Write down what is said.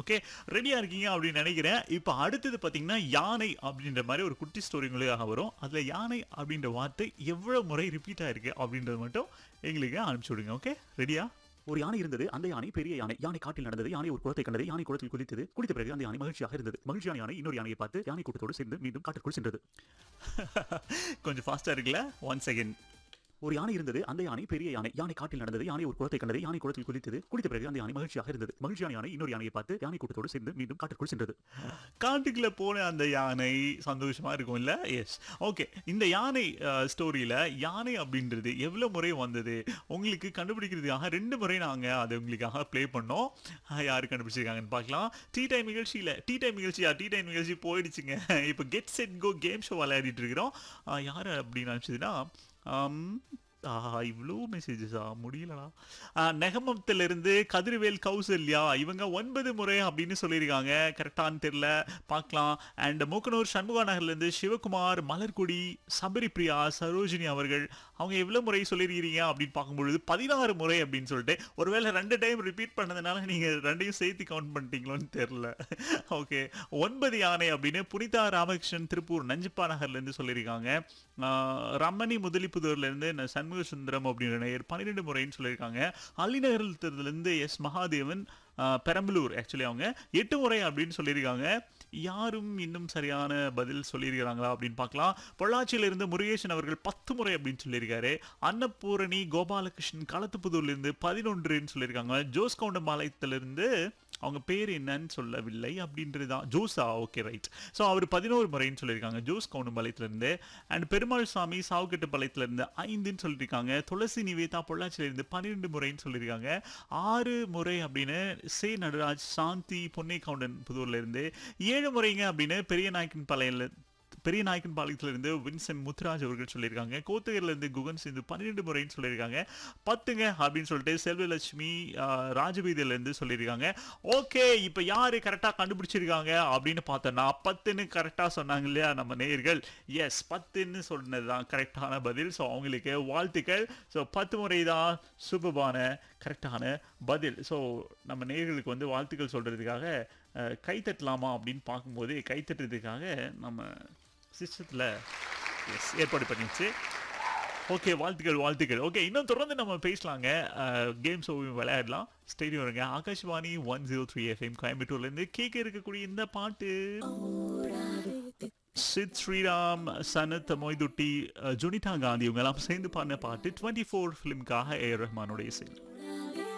okay ரெடியா இருக்கீங்க அப்படின்னு நினைக்கிறேன் இப்போ அடுத்தது பார்த்தீங்கன்னா யானை அப்படின்ற மாதிரி ஒரு குட்டி ஸ்டோரி உங்களுக்காக வரும் அதுல யானை அப்படின்ற வார்த்தை எவ்வளவு முறை ரிப்பீட் ஆயிருக்கு அப்படின்றது மட்டும் எங்களுக்கு அனுப்பிச்சு விடுங்க ஓகே ரெடியா ஒரு யானை இருந்தது அந்த யானை பெரிய யானை யானை காட்டில் நடந்தது யானை ஒரு குளத்தை கண்டது யானை குளத்தில் குளித்தது குளித்த பிறகு அந்த யானை மகிழ்ச்சியாக இருந்தது மகிழ்ச்சியான யானை இன்னொரு யானையை பார்த்து யானை கூட்டத்தோடு சேர்ந்து மீண்டும் காட்டிற்குள் சென்றது கொஞ்சம் ஃபாஸ்டா இருக்குல்ல ஒன் செகண்ட் ஒரு யானை இருந்தது அந்த யானை பெரிய யானை யானை காட்டில் நடந்தது யானை ஒரு குளத்தை கண்டது யானை குளத்தில் குளித்தது குளித்த பிறகு அந்த யானை மகிழ்ச்சியாக இருந்தது மகிழ்ச்சியான யானை இன்னொரு யானையை பார்த்து யானை கூட்டத்தோடு சேர்ந்து மீண்டும் காட்டிற்குள் சென்றது காட்டுக்குள்ள போன அந்த யானை சந்தோஷமா இருக்கும் இல்ல எஸ் ஓகே இந்த யானை ஸ்டோரியில யானை அப்படின்றது எவ்வளவு முறை வந்தது உங்களுக்கு கண்டுபிடிக்கிறதுக்காக ரெண்டு முறை நாங்க அதை உங்களுக்காக ப்ளே பண்ணோம் அஹ், யாரு கண்டுபிடிச்சிருக்காங்கன்னு பார்க்கலாம் டீ டைம் நிகழ்ச்சியில டீ டைம் நிகழ்ச்சியா டீ டைம் நிகழ்ச்சி போயிடுச்சுங்க இப்போ get set go game show விளையாடிட்டு இருக்கிறோம் அஹ், யாரு அப்படின்னு நினச்சதுன்னா ஆஹா இவ்வளோ மெசேஜஸா முடியலடா நெகமத்திலிருந்து கதிர்வேல் கௌசல்யா இவங்க ஒன்பது முறை அப்படின்னு சொல்லியிருக்காங்க கரெக்டான்னு தெரியல பார்க்கலாம் அண்ட் மூக்கனூர் சண்முகா நகர்லேருந்து சிவகுமார் மலர்கொடி சபரி பிரியா சரோஜினி அவர்கள் அவங்க எவ்வளோ முறை சொல்லியிருக்கிறீங்க அப்படின்னு பார்க்கும்பொழுது பதினாறு முறை அப்படின்னு சொல்லிட்டு ஒருவேளை ரெண்டு டைம் ரிப்பீட் பண்ணதுனால நீங்கள் ரெண்டையும் சேர்த்து கவுண்ட் பண்ணிட்டீங்களோன்னு தெரில ஓகே ஒன்பது யானை அப்படின்னு புனிதா ராமகிருஷ்ணன் திருப்பூர் நஞ்சிப்பா நகர்லேருந்து சொல்லியிருக்காங்க ஆஹ் ரமணி முதலிப்புதூர்லேருந்து ந- சண்முக சுந்தரம் அப்படின்ற நேயர் பன்னிரெண்டு முறைன்னு சொல்லியிருக்காங்க அள்ளிநகரத்திலிருந்து எஸ் மகாதேவன் ஆஹ் பெரம்பலூர் ஆக்சுவலி அவங்க எட்டு முறை அப்படின்னு சொல்லியிருக்காங்க யாரும் இன்னும் சரியான பதில் சொல்லியிருக்கிறாங்களா அப்படின்னு பார்க்கலாம் பொள்ளாச்சியிலிருந்து முருகேசன் அவர்கள் பத்து முறை அப்படின்னு சொல்லியிருக்காரு அன்னபூரணி கோபாலகிருஷ்ணன் களத்துப்புதூர்லேருந்து பதினொன்றுன்னு சொல்லியிருக்காங்க ஜோஸ் கவுண்டம்பாளையத்திலிருந்து அவங்க பேர் என்னன்னு சொல்லவில்லை அப்படின்றது தான் ஜோஸா ஓகே ரைட் ஸோ அவர் பதினோரு முறைன்னு சொல்லியிருக்காங்க ஜோஸ் கவுண்டம்பாளையத்திலிருந்து அண்ட் பெருமாள் சாமி சாவுக்கட்டுப்பாளையத்திலிருந்து ஐந்துன்னு சொல்லியிருக்காங்க துளசி நிவேதா பொள்ளாச்சியிலிருந்து பன்னிரெண்டு முறைன்னு சொல்லியிருக்காங்க ஆறு முறை அப்படின்னு சே நடராஜ் சாந்தி பொன்னை கவுண்டன் புதூர்ல இருந்து ஏழு முறைங்க அப்படின்னு பெரிய நாயக்கன் பாளையில பெரிய நாயக்கன் பாளையத்திலிருந்து வின்சென்ட் முத்துராஜ் அவர்கள் சொல்லியிருக்காங்க கோத்தகிரில இருந்து குகன் சிந்து பன்னிரெண்டு முறைன்னு சொல்லியிருக்காங்க பத்துங்க அப்படின்னு சொல்லிட்டு செல்வலட்சுமி ஆஹ், ராஜவீதியில இருந்து சொல்லியிருக்காங்க ஓகே இப்போ யாரு கரெக்டாக கண்டுபிடிச்சிருக்காங்க அப்படின்னு பார்த்தோன்னா பத்துன்னு கரெக்டாக சொன்னாங்க இல்லையா நம்ம நேயர்கள் எஸ் பத்துன்னு சொன்னது தான் கரெக்டான பதில் ஸோ அவங்களுக்கு வாழ்த்துக்கள் ஸோ பத்து முறை தான் சூப்பர்பான கரெக்டான பதில் ஸோ நம்ம நேயர்களுக்கு வந்து வாழ்த்துக்கள் சொல்றதுக்காக அஹ், கை தட்டலாமா அப்படின்னு பார்க்கும்போது கை தட்டுறதுக்காக நம்ம சிஸ்டத்தில் எஸ் ஏற்பாடு பண்ணிடுச்சு ஓகே வாழ்த்துக்கள் வாழ்த்துக்கள் ஓகே இன்னும் தொடர்ந்து நம்ம பேசலாங்க கேம் ஷோவையும் விளையாடலாம் ஸ்டேடியம் வருங்க Akashvani one zero three FM கோயம்புத்தூர்லேருந்து கேட்க இருக்கக்கூடிய இந்த பாட்டு சித் ஸ்ரீராம் சனத் மொய்துட்டி அஹ், ஜுனிதா காந்தி இவங்க எல்லாம் சேர்ந்து பாடின பாட்டு டுவெண்ட்டி ஃபோர் ஃபிலிம்காக ஏ ரஹ்மானுடைய இசை